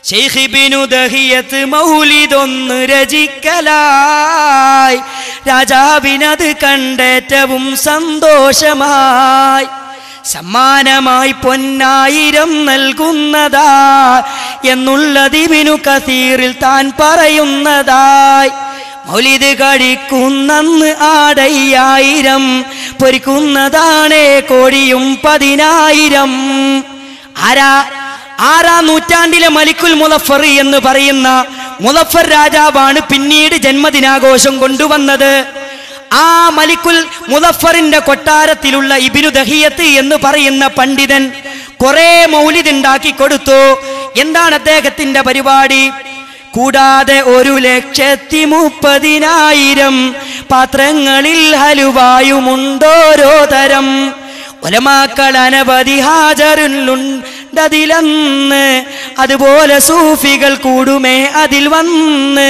ശൈഖിബിനു ദഹിയത്ത് മൗലിതൊന്ന് രചിക്കലായി രാജാവിനത് കണ്ടേറ്റവും സന്തോഷമായി സമ്മാനമായി പൊന്നായിരം നൽകുന്നതാ എന്നുള്ളതിവിനു കസീറിൽ താൻ പറയുന്നതായി മൗലിത് കഴിക്കുന്നന്ന് ആടയ്യായിരം പൊരിക്കുന്നതാണേ കോടിയും പതിനായിരം ആരാ ആറാം നൂറ്റാണ്ടിലെ മലിക്കുൽ മുലഫർ എന്ന് പറയുന്ന മുലഫർ രാജാവാണ് പിന്നീട് ജന്മദിനാഘോഷം കൊണ്ടുവന്നത് ആ മലിക്കുൽ മുലഫറിന്റെ കൊട്ടാരത്തിലുള്ള ഇബിനു ദഹിയത്ത് എന്ന് പറയുന്ന പണ്ഡിതൻ കുറെ മൗലിദ് ഉണ്ടാക്കി കൊടുത്തു എന്താണ് അദ്ദേഹത്തിന്റെ പരിപാടി കൂടാതെ ഒരു ലക്ഷത്തി മുപ്പതിനായിരം പാത്രങ്ങളിൽ ഹലുവായുമുണ്ടോരോ തരം ഒലമാക്കൾ അനവധി ഹാജറുണ്ടതിലന്ന് അതുപോലെ സൂഫികൾ കൂടുമേ അതിൽ വന്ന്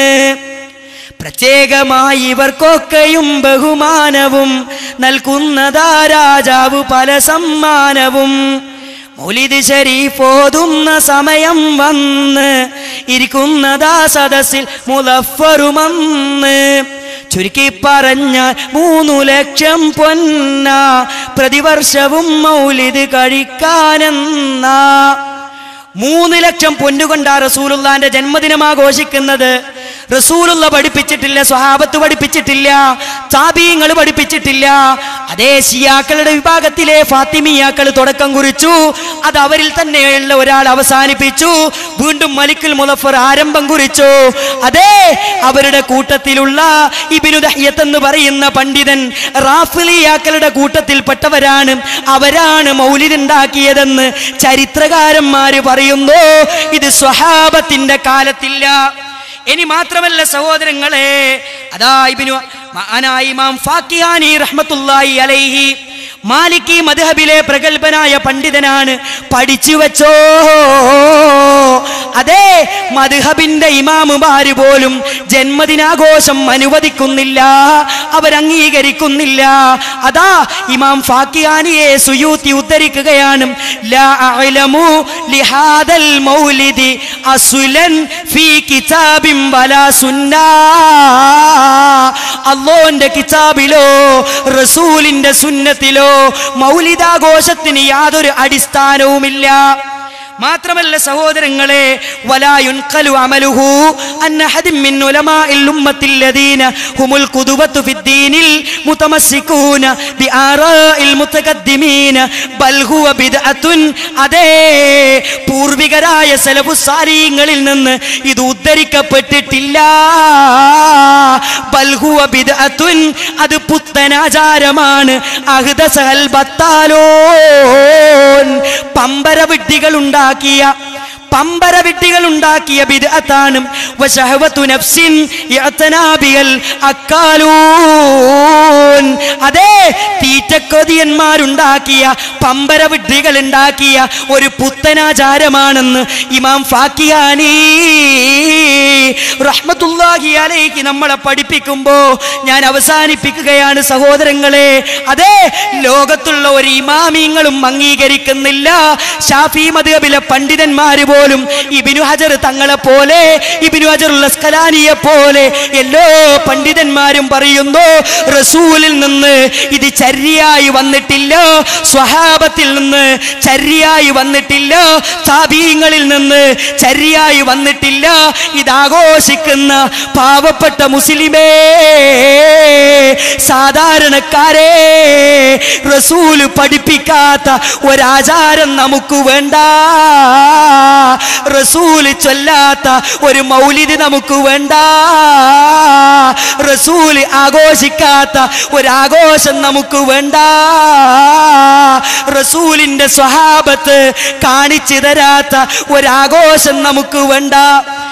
പ്രത്യേകമായി ഇവർക്കൊക്കെയും ബഹുമാനവും നൽകുന്നതാ രാജാവ് പല സമ്മാനവും മൗലിദ് ശരീഫ് ഓതുന്ന സമയം വന്ന് ഇരിക്കുന്നതാ സദസ്സിൽ മുലഫറുമന്ന് ചുരുക്കി പറഞ്ഞാൽ മൂന്നു ലക്ഷം പൊന്ന പ്രതിവർഷവും മൗലിദ് കഴിക്കാനെന്നാ മൂന്ന് ലക്ഷം പൊന്നുകൊണ്ടാ റസൂലുള്ളാന്റെ ജന്മദിനം ആഘോഷിക്കുന്നത് റസൂലുള്ള പഠിപ്പിച്ചിട്ടില്ല സ്വഹാബത്ത് പഠിപ്പിച്ചിട്ടില്ല താബീങ്ങൾ പഠിപ്പിച്ചിട്ടില്ല അതേ ഷിയാക്കളുടെ വിഭാഗത്തിലെ ഫാത്തിമിയാക്കൾ തുടക്കം കുറിച്ചു അത് അവരിൽ തന്നെയുള്ള ഒരാൾ അവസാനിപ്പിച്ചു വീണ്ടും മലിക്കുൽ മുലഫർ ആരംഭം കുറിച്ചു അതേ അവരുടെ കൂട്ടത്തിലുള്ള ഇബിനു ദഹ്യത്ത് എന്ന് പറയുന്ന പണ്ഡിതൻ റാഫിലിയാക്കളുടെ കൂട്ടത്തിൽപ്പെട്ടവരാണ് അവരാണ് മൗലിദ് ഉണ്ടാക്കിയതെന്ന് ചരിത്രകാരന്മാര് പറയുന്നു ഇത് സ്വഹാബത്തിന്റെ കാലത്തില്ല ഇനി മാത്രമല്ല സഹോദരങ്ങളെ അതാ ഇബിനു മഹാനായ ഇമാം ഫാക്കിഹാനി റഹ്മത്തുള്ളാഹി അലൈഹി മാലിക്കി മദ്ഹബിലെ പ്രഗത്ഭനായ പണ്ഡിതനാണ് പഠിച്ചു വെച്ചോ അതെ മദ്ഹബിന്റെ ഇമാമുമാര് പോലും ജന്മദിനാഘോഷം അനുവദിക്കുന്നില്ല അവരംഗീകരിക്കുന്നില്ല അതാ ഇമാം ഫാക്കിയാനിയെ സുയൂത്തി ഉദ്ധരിക്കുകയാണ് ലാ അഅലമു ലിഹാദൽ മൗലിദി അസുലൻ ഫീ കിതാബിൻ വലാ സുന്നാ അള്ളോന്റെ കിതാബിലോ റസൂലിന്റെ സുന്നത്തിലോ മൗലിദാഘോഷത്തിന് യാതൊരു അടിസ്ഥാനവുമില്ല മാത്രമല്ല സഹോദരങ്ങളെ വലായുൻഖലു അമലുഹു അന്ന ഹദിൻ മിൻ ഉലമാഇൽ ഉമ്മത്തിൽ ലദീന ഹുമുൽ ഖുദുവത്തു ഫിദ്ദീനിൽ മുതമസ്സികൂന ബിആറാഇൽ മുതഖദ്ദിമീന ബൽ ഹുവ ബിദ്അത്തുൻ അതേ പൂർവികരായ സലഫു സാലിഹ്യങ്ങളിൽ നിന്ന് ഇത് ഉദ്ധരിക്കപ്പെട്ടിട്ടില്ല ബൽ ഹുവ ബിദ്അത്തുൻ അത് പുത്തനാചാരമാണ് അഹ്ദസഹൽ ബത്താലോൻ പമ്പര വിഡ്ഢികൾ ഉണ്ടാക്കിയ പമ്പര വിഡ്ഢികൾ ഉണ്ടാക്കിയ ബിദ്അത്താണ് വശഹവത്തു നഫ്സിൻ യഅ്തനാബിയൽ അക്കാലൂൻ അതേ തീറ്റക്കൊതിയന്മാരുണ്ടാക്കിയ പമ്പര വിഡ്ഢികൾ ഉണ്ടാക്കിയ ഒരു പുത്തനാചാരമാണെന്ന് ഇമാം ഫാക്കിയാനി റഹ്മത്തുള്ളാഹി അലൈഹി നമ്മളെ പഠിപ്പിക്കുമ്പോ ഞാൻ അവസാനിപ്പിക്കുകയാണ് സഹോദരങ്ങളെ അതെ ലോകത്തുള്ള ഒരു ഇമാമിങ്ങളും അംഗീകരിക്കുന്നില്ല ഷാഫി മദ്ഹബിലെ പണ്ഡിതന്മാര് പോലും ഇബിനു ഹജർ തങ്ങളെ പോലെ ഇബിനു ഹജർ ലസ്കലാനിയെ പോലെ എല്ലാ പണ്ഡിതന്മാരും പറയുന്നു റസൂലിൽ നിന്ന് ഇത് ചര്യയായി വന്നിട്ടില്ല സ്വഹാബത്തിൽ നിന്ന് ചര്യയായി വന്നിട്ടില്ല താബീങ്ങളിൽ നിന്ന് ചര്യയായി വന്നിട്ടില്ല ഇത് ആഘോഷിക്കുന്ന പാവപ്പെട്ട മുസ്ലിമേ സാധാരണക്കാരെ റസൂല് പഠിപ്പിക്കാത്ത ഒരാചാരം നമുക്ക് വേണ്ട റസൂല് ചൊല്ലാത്ത ഒരു മൗലിദ് നമുക്ക് വേണ്ട റസൂല് ആഘോഷിക്കാത്ത ഒരാഘോഷം നമുക്ക് വേണ്ട റസൂലിന്റെ സ്വഹാബത്ത് കാണിച്ചു തരാത്ത ഒരാഘോഷം നമുക്ക് വേണ്ട